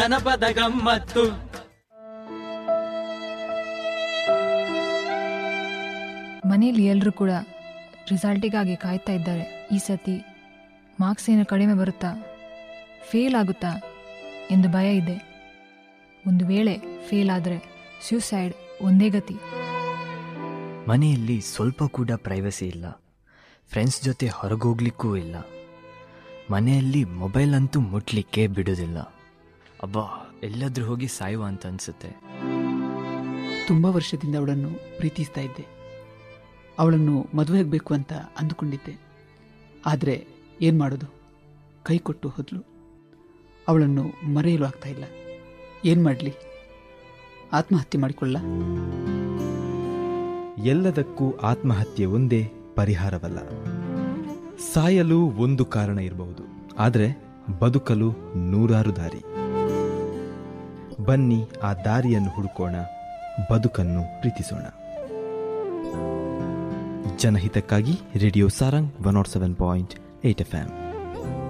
ಜನಪದ ಗಮ್ಮತ್ತು ಮನೆಯಲ್ಲಿ ಎಲ್ಲರೂ ಕೂಡ ರಿಸಲ್ಟಿಗಾಗಿ ಕಾಯ್ತಾ ಇದ್ದಾರೆ ಈ ಸತಿ ಮಾರ್ಕ್ಸ್ ಏನು ಕಡಿಮೆ ಬರುತ್ತಾ ಫೇಲ್ ಆಗುತ್ತಾ ಎಂದು ಭಯ ಇದೆ ಒಂದು ವೇಳೆ ಫೇಲ್ ಆದರೆ ಸ್ಯೂಸೈಡ್ ಒಂದೇ ಗತಿ ಮನೆಯಲ್ಲಿ ಸ್ವಲ್ಪ ಕೂಡ ಪ್ರೈವಸಿ ಇಲ್ಲ ಫ್ರೆಂಡ್ಸ್ ಜೊತೆ ಹೊರಗೋಗ್ಲಿಕ್ಕೂ ಇಲ್ಲ ಮನೆಯಲ್ಲಿ ಮೊಬೈಲ್ ಅಂತೂ ಮುಟ್ಲಿಕ್ಕೆ ಬಿಡೋದಿಲ್ಲ ಅಬ್ಬಾ ಎಲ್ಲಾದ್ರೂ ಹೋಗಿ ಸಾಯುವ ಅಂತ ಅನ್ಸುತ್ತೆ ತುಂಬ ವರ್ಷದಿಂದ ಅವಳನ್ನು ಪ್ರೀತಿಸ್ತಾ ಇದ್ದೆ ಅವಳನ್ನು ಮದುವೆಯಾಗಬೇಕು ಅಂತ ಅಂದುಕೊಂಡಿದ್ದೆ ಆದರೆ ಏನು ಮಾಡೋದು ಕೈ ಕೊಟ್ಟು ಹೋದ್ಲು ಅವಳನ್ನು ಮರೆಯಲು ಆಗ್ತಾ ಇಲ್ಲ ಏನು ಮಾಡಲಿ ಆತ್ಮಹತ್ಯೆ ಮಾಡಿಕೊಳ್ಳ ಎಲ್ಲದಕ್ಕೂ ಆತ್ಮಹತ್ಯೆ ಒಂದೇ ಪರಿಹಾರವಲ್ಲ ಸಾಯಲು ಒಂದು ಕಾರಣ ಇರಬಹುದು ಆದರೆ ಬದುಕಲು ನೂರಾರು ದಾರಿ ಬನ್ನಿ ಆ ದಾರಿಯನ್ನು ಹುಡುಕೋಣ ಬದುಕನ್ನು ಪ್ರೀತಿಸೋಣ ಜನಹಿತಕ್ಕಾಗಿ radio Sarang one nought seven point eight F M